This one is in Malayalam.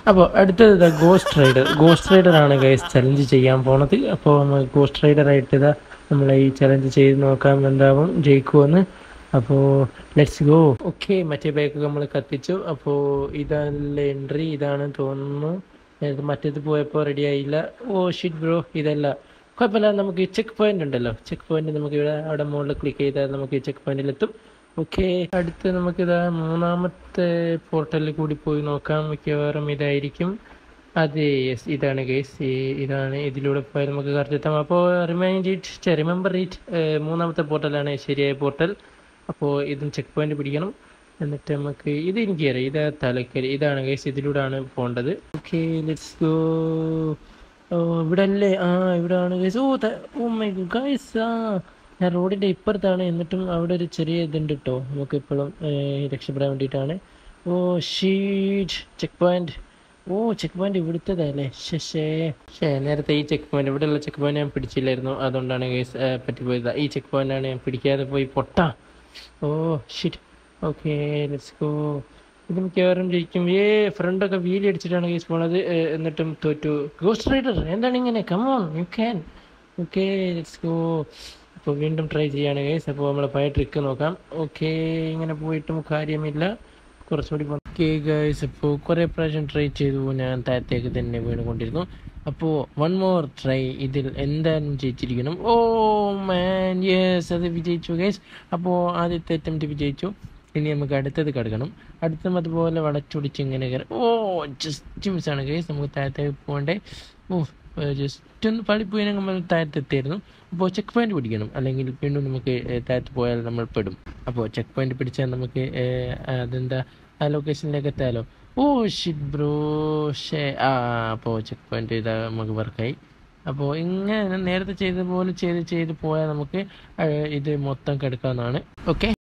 അപ്പോൾ അടുത്തത് ഇതാ ഗോസ്റ്റ് റൈഡർ ഗോസ്റ്റ് റൈഡർ ആണ് ഗൈസ് ചലഞ്ച് ചെയ്യാൻ പോണത് അപ്പോൾ നമ്മൾ ഗോസ്റ്റ് റൈഡർ ആയിട്ട് ഇതാ നമ്മൾ ഈ ചലഞ്ച് ചെയ്ത് നോക്കാം എന്താവും ജയിക്കുമെന്ന് അപ്പോൾ ലെറ്റ്സ് ഗോ ഓക്കെ മറ്റേ ബാഗ് നമ്മൾ കത്തിച്ചു അപ്പോൾ ഇതല്ല എൻട്രി ഇതാണ് തോന്നുന്നു ഇത് മറ്റേത് പോയപ്പോൾ റെഡി ആയില്ല ഓ ഷിറ്റ് ബ്രോ ഇതല്ല കുഴപ്പമില്ല നമുക്ക് ചെക്ക് പോയിന്റ് ഉണ്ടല്ലോ ചെക്ക് പോയിന്റ് നമുക്ക് ഇവിടെ അവിടെ മുകളിൽ ക്ലിക്ക് ചെയ്താൽ നമുക്ക് ചെക്ക് പോയിന്റിലെത്തും ഓക്കെ അടുത്ത് നമുക്കിതാ മൂന്നാമത്തെ പോർട്ടലിൽ കൂടി പോയി നോക്കാം മിക്കവാറും ഇതായിരിക്കും അതെ യെസ് ഇതാണ് കേസ് ഇതാണ് ഇതിലൂടെ പോയാൽ നമുക്ക് കറക്റ്റ് എത്താം അപ്പോൾ റിമൈൻഡ് ഇറ്റ് റിമെമ്പർ ഇറ്റ് മൂന്നാമത്തെ പോർട്ടലാണ് ശരിയായ പോർട്ടൽ അപ്പോൾ ഇതും ചെക്ക് പോയിന്റ് പിടിക്കണം എന്നിട്ട് നമുക്ക് ഇത് എനിക്കറിയാം ഇതാ തലക്കൽ ഇതാണ് കേസ് ഇതിലൂടെയാണ് പോകേണ്ടത് ഓക്കെ ലെറ്റ്സ് ഗോ ഓ ഇവിടെ അല്ലേ ആ ഇവിടെ ആണ് guys oh oh my guys ആ ഞാൻ റോഡിൻ്റെ ഇപ്പുറത്താണ് എന്നിട്ടും അവിടെ ഒരു ചെറിയ ഇതുണ്ട് കേട്ടോ നമുക്ക് ഇപ്പോഴും രക്ഷപ്പെടാൻ വേണ്ടിയിട്ടാണ് oh shit check point oh check point ഇവിടുത്തേതല്ലേ ശേ ശേ നേരത്തെ ഈ ചെക്ക് പോയിന്റ് ഇവിടെയുള്ള ചെക്ക് പോയിന്റ് ഞാൻ പിടിച്ചില്ലായിരുന്നു അതുകൊണ്ടാണ് ഗൈസ് പറ്റിപ്പോയത് ഈ ചെക്ക് പോയിന്റാണ് ഞാൻ പിടിക്കാതെ പോയി പൊട്ടാ oh shit okay let's go ഇത് മിക്കവാറും ജയിക്കും ഏ ഫ്രണ്ടൊക്കെ വീലി അടിച്ചിട്ടാണ് കേസ് പോണത് ഏ, എന്നിട്ടും തോറ്റു ഗോസ്റ്റ് റൈഡർ എന്താണ് ഇങ്ങനെ come on you can okay let's go അപ്പോൾ വീണ്ടും ട്രൈ ചെയ്യാണ് കേസ് അപ്പോൾ നമ്മൾ പഴയ ട്രിക്ക് നോക്കാം ഓക്കെ ഇങ്ങനെ പോയിട്ടും കാര്യമില്ല കുറച്ചുകൂടി ഓക്കെ ഗൈസ് അപ്പോൾ കുറേ പ്രാവശ്യം ട്രൈ ചെയ്തു ഞാൻ താഴത്തേക്ക് തന്നെ വീണുകൊണ്ടിരുന്നു അപ്പോൾ വൺ മോർ ട്രൈ ഇതിൽ എന്തായാലും ജയിച്ചിരിക്കണം ഓ മാൻ യെസ് അത് വിജയിച്ചു ഗൈസ് അപ്പോൾ ആദ്യത്തെ അറ്റംപ്റ്റ് വിജയിച്ചു ഇനി നമുക്ക് അടുത്തത് കിടക്കണം അടുത്തും അതുപോലെ വളച്ചൊടിച്ച് ഇങ്ങനെ കയറി ഓ ജസ്റ്റ് മിസ്സാണ് ഗൈസ് നമുക്ക് താഴത്തേക്ക് പോകണ്ടേ ഓ ജസ്റ്റ് ഒന്ന് പളിപ്പോയി നമ്മൾ താഴത്തെത്തിയായിരുന്നു അപ്പോൾ ചെക്ക് പോയിന്റ് പിടിക്കണം അല്ലെങ്കിൽ വീണ്ടും നമുക്ക് ഏഹ്, താഴത്ത് പോയാൽ നമ്മൾ പെടും അപ്പോൾ ചെക്ക് പോയിന്റ് പിടിച്ചാൽ നമുക്ക് ഏഹ്, അതെന്താ ആ ലൊക്കേഷനിലേക്ക് എത്താലോ ഓ ഷിറ്റ് ബ്രോ ഷേ ആ അപ്പോൾ ചെക്ക് പോയിന്റ് ഇതാ നമുക്ക് വർക്കായി അപ്പോൾ ഇങ്ങനെ നേരത്തെ ചെയ്ത പോലെ ചെയ്ത് ചെയ്ത് പോയാൽ നമുക്ക് ഏഹ്, ഇത് മൊത്തം കിടക്കാവുന്നതാണ് ഓക്കെ